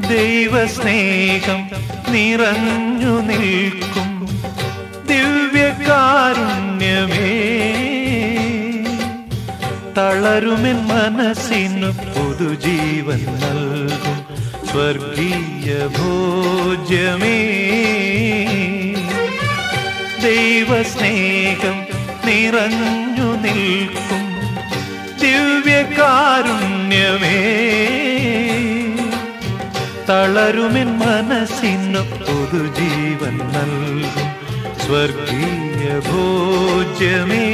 ദൈവസ്നേഹം നിറഞ്ഞു നിൽക്കും ദിവ്യകാരുണ്യമേ തളരുമെൻ മനസ്സിനു പുതുജീവൻ നൽകും സ്വർഗീയ ഭോജ്യമേ ദൈവസ്നേഹം നിറഞ്ഞു നിൽക്കും ദിവ്യകാരുണ്യമേ തളരുമെൻ മനസ്സിനു പുതുജീവൻ നൽകും സ്വർഗീയ ഭോജ്യമേ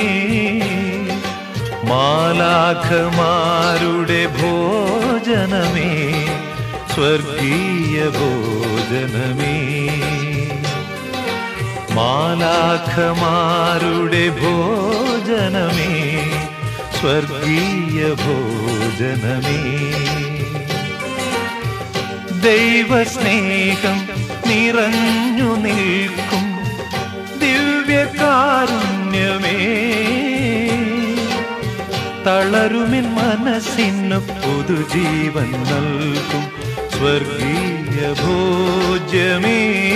മാലാഖമാരുടെ ഭോജനമേ സ്വർഗീയ ഭോജനമേ മാലാഖമാരുടെ ഭോജനമേ സ്വർഗീയ ഭോജനമേ ദൈവസ്നേഹം നിറഞ്ഞു നിൽക്കും ദിവ്യകാരുണ്യമേ തളരുമിൻ മനസ്സിന് പുതുജീവൻ നൽകും സ്വർഗീയ ഭോജ്യമേ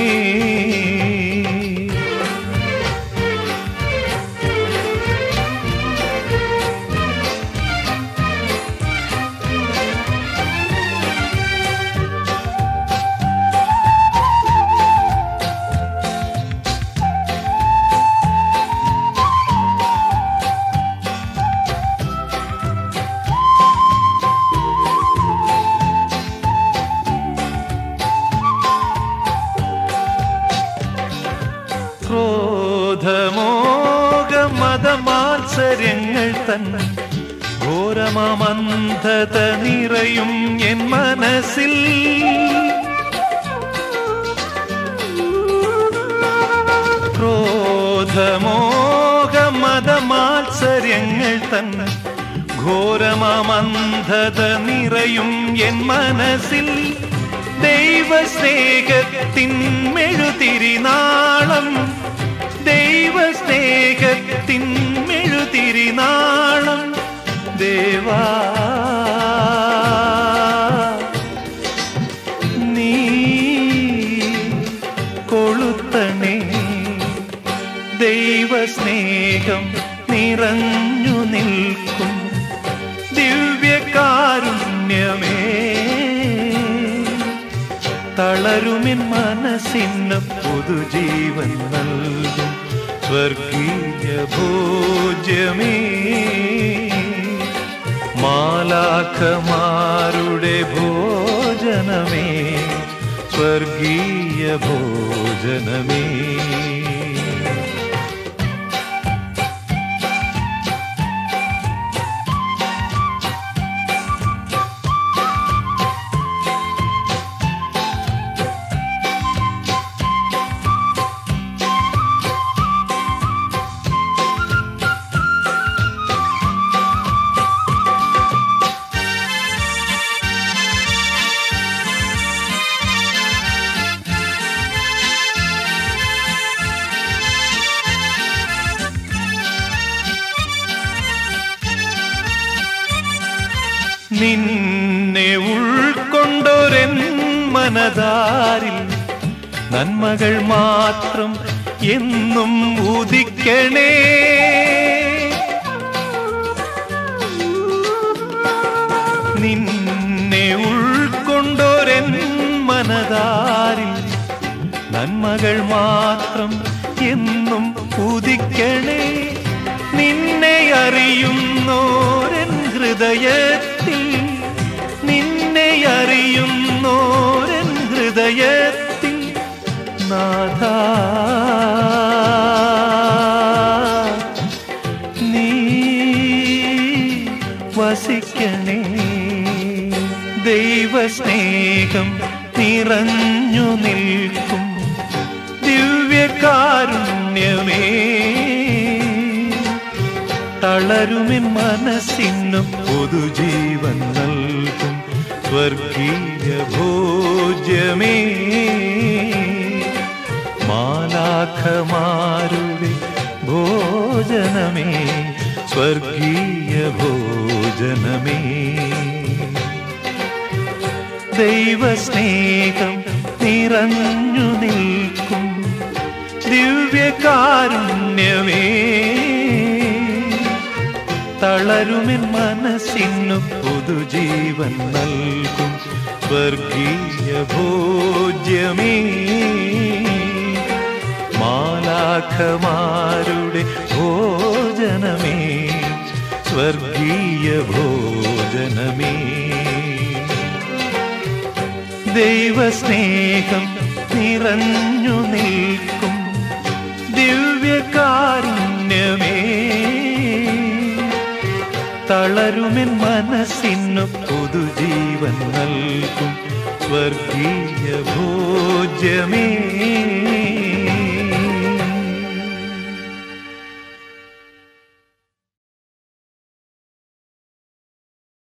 ക്രോധമോഹ മതമാത്സര്യങ്ങൾ തൻ ഘോരമന്ധത നിറയും എൻ മനസ്സിൽ ക്രോധമോഹ മതമാത്സര്യങ്ങൾ തൻ ഘോരമന്ധത നിറയും എൻ മനസ്സിൽ ദൈവസ്നേഹത്തിൻ മെഴുതിരിനാളം ദൈവസ്നേഹത്തിൻ മെഴുതിരിനാളം ദേവാ നീ കൊളുത്തണേ ദൈവസ്നേഹം നിറഞ്ഞു നിൽക്കും ദിവ്യകാരുണ്യമേ തളരുമിൻ മനസ്സിന് പുതുജീവൻ നൽകും സ്വർഗീയ ഭോജ്യമേ മാലാഖമാരുടെ ഭോജനമേ സ്വർഗീയ ഭോജനമേ നിന്നെ ഉൾക്കൊണ്ടൊരെൻ മനതാരിൽ നന്മകൾ മാത്രം എന്നും ഉദിക്കണേ നിന്നെ ഉൾക്കൊണ്ടൊരെൻ മനതാരിൽ നന്മകൾ മാത്രം എന്നും ഉദിക്കണേ നിന്നെ അറിയുന്നോരൻ ഹൃദയത്തിൽ നിന്നെ അറിയുന്നോരൻ ഹൃദയത്തിൽ നാഥ നീ വസിക്കണേ ദൈവസ്നേഹം നിറഞ്ഞു നിൽക്കും ദിവ്യകാരുണ്യമേ തളരുമിൻ മനസ്സിനു പുതുജീവൻ നൽകും സ്വർഗീയ ഭോജ്യമേ മാലാഖമാരുടെ ഭോജനമേ സ്വർഗീയ ഭോജനമേ ദൈവസ്നേഹം നിറഞ്ഞു നിൽക്കും ദിവ്യകാരുണ്യമേ തളരുമെൻ മനസ്സിനു പുതുജീവൻ നൽകും സ്വർഗീയ ഭോജ്യമേ മാലാഖമാരുടെ ഭോജനമേ സ്വർഗീയ ഭോജനമേ ദൈവസ്നേഹം നിറഞ്ഞു നിൽക്കും ദിവ്യകാരുണ്യമേ തളരുമെൻ മനസ്സിനു പുതുജീവൻ നൽകും സ്വർഗീയ ഭോജ്യമേ